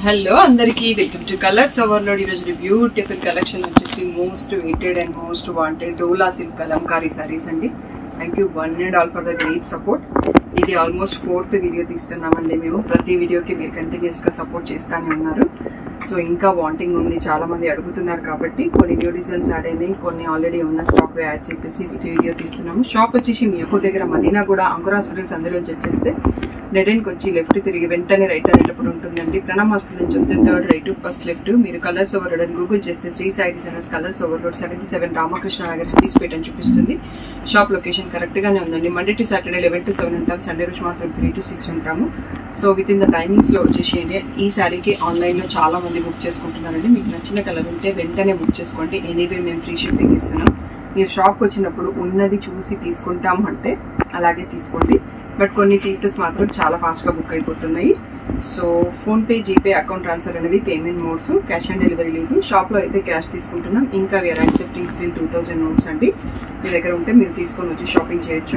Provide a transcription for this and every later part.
hello అందరికీ welcome to Colours Overload ఈరోజు beautiful collection వచ్చేసి most waited and most wanted Dola silk Kalamkari saris అండి thank you one and all for the great support ఇది almost fourth video తీస్తున్నామండి మేము ప్రతి వీడియోకి మీరు కంటిన్యూస్ గా సపోర్ట్ చేస్తానే ఉన్నారు సో ఇంకా వాంటింగ్ ఉంది చాలా మంది అడుగుతున్నారు కాబట్టి కొన్ని న్యూ డిజైన్స్ యాడ్ అయినాయి కొన్ని ఆల్రెడీ ఉన్న స్టాక్ యాడ్ చేసేసి వీడియో తీస్తున్నాము షాప్ వచ్చేసి మీ యొక్క దగ్గర మదీనా కూడా అంకుర్ హాస్పిటల్స్ అందులోంచి వచ్చేస్తే డెడ్ ఎండ్కి వచ్చి లెఫ్ట్ తిరిగి వెంటనే రైట్ అనేటప్పుడు ఉంటుందండి ప్రణమ్ హాస్పిటల్ నుంచి వస్తే థర్డ్ రైట్ ఫస్ట్ లెఫ్ట్ మీరు కలర్స్ ఓవర్ రోడ్ అని గూగుల్ చేస్తే Shri Sai designers Colours Overload seventy seven Ramakrishna Nagar Harispet అని చూపిస్తుంది షాప్ లొకేషన్ కరెక్ట్ గానే ఉందండి Monday to Saturday eleven to seven ఉంటాం సండే రోజు మాత్రం త్రీ టు సిక్స్ ఉంటాము so with in the timings లో వచ్చేసి ఈ శారీకి ఆన్లైన్ లో చాలా మంది బుక్ చేసుకుంటున్నారండి మీకు నచ్చిన కలర్ ఉంటే వెంటనే బుక్ చేసుకోండి ఎనీవే మేము ఫ్రీ షిప్పింగ్ ఇస్తున్నాం మీరు షాప్కి వచ్చినప్పుడు ఉన్నది చూసి తీసుకుంటాము అంటే అలాగే తీసుకోండి బట్ కొన్ని పీసెస్ మాత్రం చాలా ఫాస్ట్గా బుక్ అయిపోతున్నాయి so PhonePe GPay account transfer అనేవి payment modes cash on delivery లేదు షాప్లో అయితే క్యాష్ తీసుకుంటున్నాం ఇంకా we're accepting still two thousand notes అండి మీ దగ్గర ఉంటే మీరు తీసుకొని వచ్చి షాపింగ్ చేయొచ్చు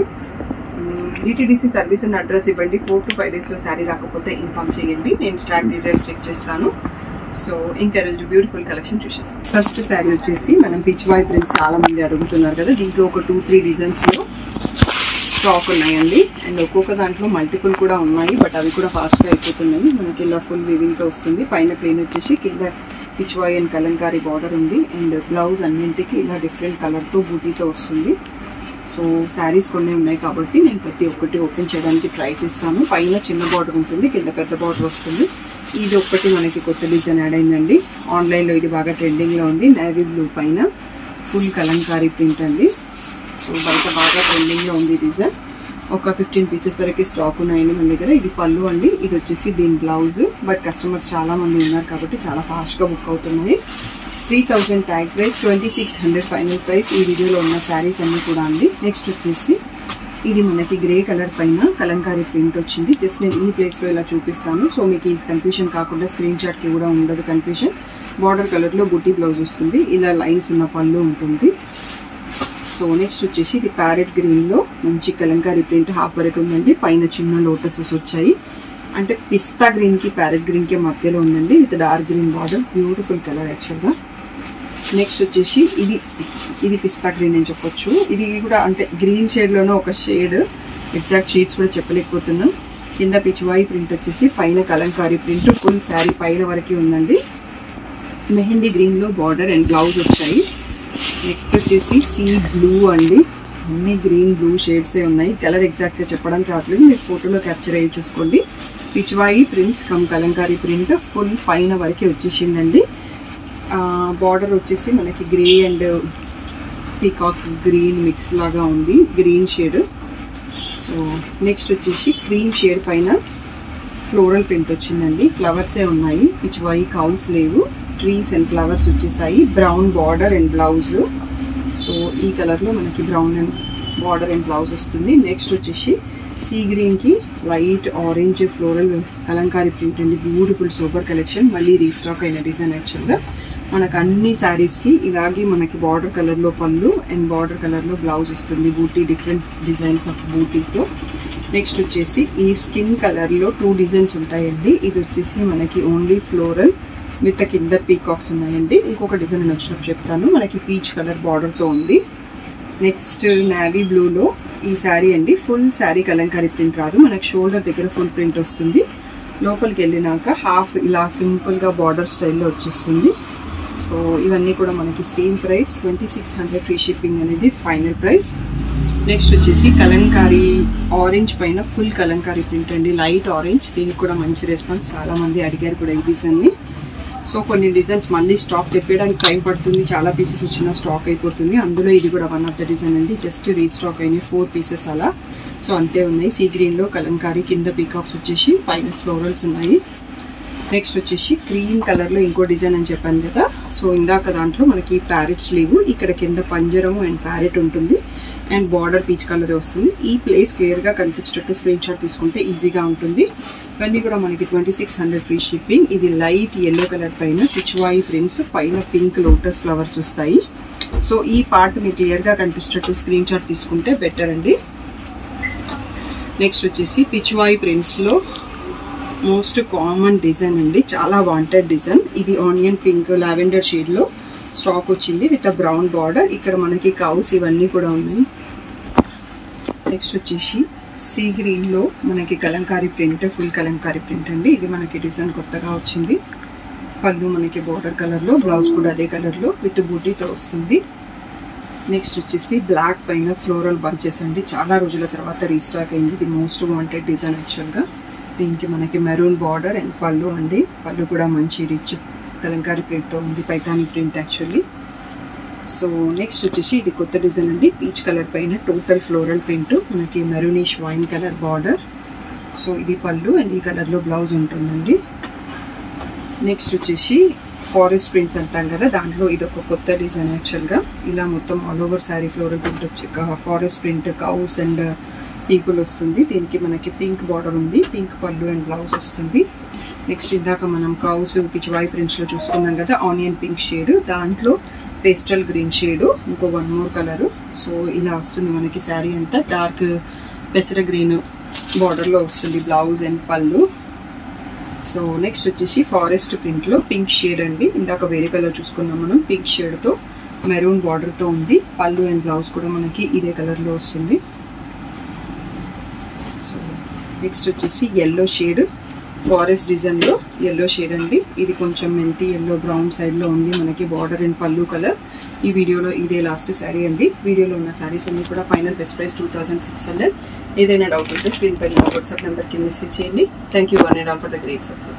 డిటీడీసీ సర్వీస్ అండ్ అడ్రస్ ఇవ్వండి ఫోర్ టు ఫైవ్ డేస్లో శారీ రాకపోతే ఇన్ఫామ్ చేయండి నేను స్టాక్ డీటెయిల్స్ చెక్ చేస్తాను సో ఇంకా రోజు బ్యూటిఫుల్ కలెక్షన్ చూసేస్తాం ఫస్ట్ శారీ వచ్చేసి మనం పిచ్ వై ప్రింట్స్ చాలా మంది అడుగుతున్నారు కదా దీంట్లో ఒక టూ త్రీ డిజైన్స్లో స్టాక్ ఉన్నాయండి అండ్ ఒక్కొక్క దాంట్లో మల్టిపుల్ కూడా ఉన్నాయి బట్ అవి కూడా ఫాస్ట్గా అయిపోతున్నాయి మనకి ఇలా ఫుల్ వివింగ్తో వస్తుంది పైన ప్లేన్ వచ్చేసి కింద పిచ్వాయ్ అండ్ కలంకారీ బార్డర్ ఉంది అండ్ బ్లౌజ్ అన్నింటికి ఇలా డిఫరెంట్ కలర్తో బూటీతో వస్తుంది సో శారీస్ కొన్ని ఉన్నాయి కాబట్టి నేను ప్రతి ఒక్కటి ఓపెన్ చేయడానికి ట్రై చేస్తాను పైన చిన్న బార్డర్ ఉంటుంది కింద పెద్ద బార్డర్ వస్తుంది ఇది ఒక్కటి మనకి కొత్త డిజైన్ యాడ్ అయిందండి ఆన్లైన్లో ఇది బాగా ట్రెండింగ్లో ఉంది నేవీ బ్లూ పైన ఫుల్ కలంకారీ ప్రింట్ అండి సో బయట బాగా ట్రెండింగ్లో ఉంది డిజైన్ ఒక ఫిఫ్టీన్ పీసెస్ వరకు స్టాక్ ఉన్నాయండి మన దగ్గర ఇది పళ్ళు అండి ఇది వచ్చేసి దీని బ్లౌజ్ బట్ కస్టమర్స్ చాలా మంది ఉన్నారు కాబట్టి చాలా ఫాస్ట్గా బుక్ అవుతున్నాయి three thousand tag price twenty six hundred final price ఈ వీడియోలో ఉన్న శారీస్ అన్నీ కూడా అండి నెక్స్ట్ వచ్చేసి ఇది మనకి గ్రే కలర్ పైన కలంకారీ ప్రింట్ వచ్చింది జస్ట్ నేను ఈ ప్లేస్లో ఇలా చూపిస్తాను సో మీకు ఈ కన్ఫ్యూషన్ కాకుండా స్క్రీన్ షాట్కి కూడా ఉండదు కన్ఫ్యూషన్ బార్డర్ కలర్లో బుట్టి బ్లౌజ్ వస్తుంది ఇలా లైన్స్ ఉన్న పళ్ళు ఉంటుంది సో నెక్స్ట్ వచ్చేసి ఇది ప్యారెట్ గ్రీన్లో మంచి కలంకారీ ప్రింట్ హాఫ్ వరకు ఉందండి పైన చిన్న లోటసెస్ వచ్చాయి అంటే పిస్తా గ్రీన్కి ప్యారెట్ గ్రీన్కి మధ్యలో ఉందండి with dark green border beautiful colour యాక్చువల్గా నెక్స్ట్ వచ్చేసి ఇది ఇది పిస్తా గ్రీన్ అని చెప్పొచ్చు ఇది కూడా అంటే గ్రీన్ షేడ్లోనే ఒక షేడ్ ఎగ్జాక్ట్ షేడ్స్ కూడా చెప్పలేకపోతున్నాం కింద పిచ్వాయి ప్రింట్ వచ్చేసి పైన కలంకారీ ప్రింట్ ఫుల్ శారీ పైన వరకు ఉందండి మెహందీ గ్రీన్లో బార్డర్ అండ్ బ్లౌజ్ వచ్చాయి నెక్స్ట్ వచ్చేసి సీ బ్లూ అండి అన్ని గ్రీన్ బ్లూ షేడ్సే ఉన్నాయి కలర్ ఎగ్జాక్ట్గా చెప్పడానికి రావట్లేదు మీరు ఫోటోలో క్యాప్చర్ అయ్యి చూసుకోండి Pichwai prints cum Kalamkari print full పైన వరకే వచ్చేసిందండి బార్డర్ వచ్చేసి మనకి grey and peacock green mix లాగా ఉంది గ్రీన్ షేడ్ సో నెక్స్ట్ వచ్చేసి క్రీమ్ షేడ్ పైన ఫ్లోరల్ ప్రింట్ వచ్చిందండి ఫ్లవర్సే ఉన్నాయి పిచ్వాయి కౌన్స్ లేవు ట్రీస్ అండ్ ఫ్లవర్స్ వచ్చేసాయి brown border and blouse so ఈ కలర్లో మనకి brown and border and blouse వస్తుంది నెక్స్ట్ వచ్చేసి సీ గ్రీన్కి light orange floral Kalamkari print అండి బ్యూటిఫుల్ సూపర్ కలెక్షన్ మళ్ళీ రీస్టాక్ అయిన డిజైన్ యాక్చువల్గా మనకు అన్ని శారీస్కి ఇలాగే మనకి బార్డర్ కలర్లో పళ్ళు అండ్ బార్డర్ కలర్లో బ్లౌజ్ వస్తుంది బూటీ డిఫరెంట్ డిజైన్స్ ఆఫ్ బూటీతో నెక్స్ట్ వచ్చేసి ఈ స్కిన్ కలర్లో టూ డిజైన్స్ ఉంటాయండి ఇది వచ్చేసి మనకి ఓన్లీ ఫ్లోరల్ విత్ కింద పీకాక్స్ ఉన్నాయండి ఇంకొక డిజైన్ నేను వచ్చినప్పుడు చెప్తాను మనకి పీచ్ కలర్ బార్డర్తో ఉంది నెక్స్ట్ నావీ బ్లూలో ఈ శారీ అండి ఫుల్ శారీ కలంకారీ ప్రింట్ రాదు మనకి షోల్డర్ దగ్గర ఫుల్ ప్రింట్ వస్తుంది లోపలికి వెళ్ళినాక హాఫ్ ఇలా సింపుల్గా బార్డర్ స్టైల్లో వచ్చేస్తుంది సో ఇవన్నీ కూడా మనకి same price twenty six hundred free shipping అనేది ఫైనల్ ప్రైస్ నెక్స్ట్ వచ్చేసి కలంకారీ ఆరెంజ్ పైన ఫుల్ కలంకారీ ప్రింట్ అండి లైట్ ఆరెంజ్ దీనికి కూడా మంచి రెస్పాన్స్ చాలా మంది అడిగారు కూడా ఈ డిజైన్ని సో కొన్ని డిజైన్స్ మళ్ళీ స్టాక్ తెప్పేయడానికి టైం పడుతుంది చాలా పీసెస్ వచ్చిన స్టాక్ అయిపోతుంది అందులో ఇది కూడా వన్ ఆఫ్ ద డిజైన్ అండి జస్ట్ రీస్టాక్ అయినాయి ఫోర్ పీసెస్ అలా సో అంతే ఉన్నాయి సీ గ్రీన్లో కలంకారీ కింద పీకాక్స్ వచ్చేసి పైన ఫ్లోరల్స్ ఉన్నాయి నెక్స్ట్ వచ్చేసి క్రీమ్ కలర్లో ఇంకో డిజైన్ అని చెప్పాను కదా సో ఇందాక దాంట్లో మనకి ప్యారెట్ స్లీవ్ ఇక్కడ కింద పంజరం అండ్ ప్యారెట్ ఉంటుంది అండ్ బార్డర్ పీచ్ కలర్ వస్తుంది ఈ ప్లేస్ క్లియర్గా కనిపించేటట్టు స్క్రీన్ షాట్ తీసుకుంటే ఈజీగా ఉంటుంది ఇవన్నీ కూడా మనకి twenty six hundred free shipping ఇది లైట్ ఎల్లో కలర్ పైన పిచ్వాయి ప్రింట్స్ పైన పింక్ లోటస్ ఫ్లవర్స్ వస్తాయి సో ఈ పార్ట్ మీకు క్లియర్గా కనిపించేటట్టు స్క్రీన్ షాట్ తీసుకుంటే బెటర్ అండి నెక్స్ట్ వచ్చేసి పిచ్వాయి ప్రింట్స్లో మోస్ట్ కామన్ డిజైన్ అండి చాలా వాంటెడ్ డిజైన్ ఇది ఆనియన్ పింక్ లావెండర్ షేడ్ లో స్టాక్ వచ్చింది విత్ బ్రౌన్ బార్డర్ ఇక్కడ మనకి కౌస్ ఇవన్నీ కూడా ఉన్నాయి నెక్స్ట్ వచ్చేసి సీ గ్రీన్ లో మనకి Kalamkari print full Kalamkari print అండి ఇది మనకి డిజైన్ కొత్తగా వచ్చింది పళ్ళు మనకి బోర్డర్ కలర్ లో బ్లౌజ్ కూడా అదే కలర్ లో విత్ బూటీతో వస్తుంది నెక్స్ట్ వచ్చేసి బ్లాక్ పైన ఫ్లోరల్ బంచెస్ అండి చాలా రోజుల తర్వాత రీస్టాక్ అయింది ఇది మోస్ట్ వాంటెడ్ డిజైన్ యాక్చువల్గా దీనికి మనకి మెరూన్ బార్డర్ అండ్ పళ్ళు అండి పళ్ళు కూడా మంచి రిచ్ కలంకారీ ప్రింట్తో ఉంది Paithani print actually so next వచ్చేసి ఇది కొత్త డిజైన్ అండి పీచ్ కలర్ పైన టోటల్ ఫ్లోరల్ ప్రింట్ మనకి maroonish wine colour border so ఇది పళ్ళు అండ్ ఈ కలర్లో బ్లౌజ్ ఉంటుందండి నెక్స్ట్ వచ్చేసి ఫారెస్ట్ ప్రింట్స్ అంటాం కదా దాంట్లో ఇది ఒక కొత్త డిజైన్ యాక్చువల్గా ఇలా మొత్తం all over sari floral print వచ్చి forest print cows and people వస్తుంది దీనికి మనకి పింక్ బార్డర్ ఉంది పింక్ పళ్ళు అండ్ బ్లౌజ్ వస్తుంది నెక్స్ట్ ఇందాక మనం కౌస్ పిచ్చివాయి ప్రింట్స్లో చూసుకున్నాం కదా ఆనియన్ పింక్ షేడ్ దాంట్లో పేస్టల్ గ్రీన్ షేడ్ ఇంకో వన్ మోర్ కలర్ సో ఇలా వస్తుంది మనకి శారీ అంతా డార్క్ పెసర గ్రీన్ బార్డర్లో వస్తుంది బ్లౌజ్ అండ్ పళ్ళు సో నెక్స్ట్ వచ్చేసి ఫారెస్ట్ ప్రింట్లో పింక్ షేడ్ అండి ఇందాక వేరే కలర్ చూసుకున్నాం మనం పింక్ షేడ్తో మెరూన్ బార్డర్తో ఉంది పళ్ళు అండ్ బ్లౌజ్ కూడా మనకి ఇదే కలర్లో వస్తుంది సో నెక్స్ట్ వచ్చేసి ఎల్లో షేడ్ ఫారెస్ట్ డిజైన్లో ఎల్లో షేడ్ అండి ఇది కొంచెం మెంతి ఎల్లో బ్రౌన్ సైడ్లో ఉంది మనకి బార్డర్ అండ్ పళ్ళు కలర్ ఈ వీడియోలో ఇదే లాస్ట్ శారీ అండి వీడియోలో ఉన్న శారీస్ అన్ని కూడా final best price two thousand six hundred ఏదైనా డౌట్ ఉంటే స్క్రీన్ పైన వాట్సాప్ నెంబర్కి మెసేజ్ చేయండి thank you one and all for the great support